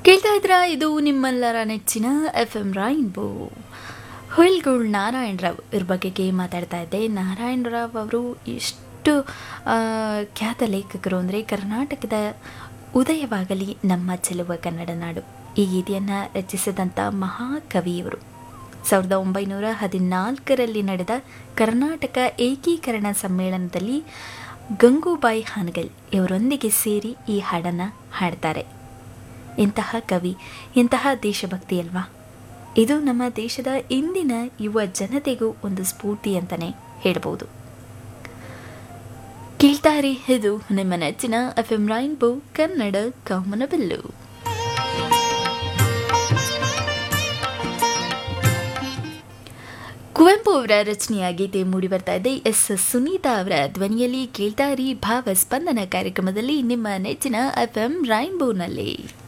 ಕೇಳ್ತಾ ಇದ್ರ ಇದು ನಿಮ್ಮೆಲ್ಲರ ನೆಚ್ಚಿನ F M Rainbow Huilgol Narayana Rao ಇವ್ರ ಬಗೆಗೆ ಮಾತಾಡ್ತಾ ಇದ್ದೆ ನಾರಾಯಣ ರಾವ್ ಅವರು ಎಷ್ಟು ಆ, ಖ್ಯಾತ ಲೇಖಕರು ಅಂದರೆ ಕರ್ನಾಟಕದ ಉದಯವಾಗಲಿ ನಮ್ಮ ಚೆಲುವ ಕನ್ನಡ ನಾಡು ಈ ಗೀತೆಯನ್ನು ರಚಿಸಿದಂಥ ಮಹಾಕವಿಯವರು ಸಾವಿರದ ಒಂಬೈನೂರ ಹದಿನಾಲ್ಕರಲ್ಲಿ ನಡೆದ ಕರ್ನಾಟಕ ಏಕೀಕರಣ ಸಮ್ಮೇಳನದಲ್ಲಿ ಗಂಗೂಬಾಯಿ ಹಾನಗಲ್ ಇವರೊಂದಿಗೆ ಸೇರಿ ಈ ಹಾಡನ್ನು ಹಾಡ್ತಾರೆ ಇಂತಹ ಕವಿ ಇಂತಹ ದೇಶಭಕ್ತಿ ಅಲ್ವಾ ಇದು ನಮ್ಮ ದೇಶದ ಇಂದಿನ ಯುವ ಜನತೆಗೂ ಒಂದು ಸ್ಫೂರ್ತಿ ಅಂತಲೇ ಹೇಳ್ಬೋದು ಕೇಳ್ತಾ ಇರಿ ಇದು ನಿಮ್ಮ ನೆಚ್ಚಿನ ಎಫ್ ಎಂ ರೈನ್ಬೋ ಕನ್ನಡ ಕಾಮನಬಿಲ್ಲು ಕುವೆಂಪು ಅವರ ರಚನೆಯ ಗೀತೆ ಮೂಡಿ ಬರ್ತಾ ಇದೆ ಎಸ್ ಸುನೀತಾ ಅವರ ಧ್ವನಿಯಲ್ಲಿ ಕೇಳ್ತಾ ಇರಿ ಭಾವ ಸ್ಪಂದನ ಕಾರ್ಯಕ್ರಮದಲ್ಲಿ ನಿಮ್ಮ ನೆಚ್ಚಿನ ಎಫ್ ಎಂ ರೈನ್ಬೋನಲ್ಲಿ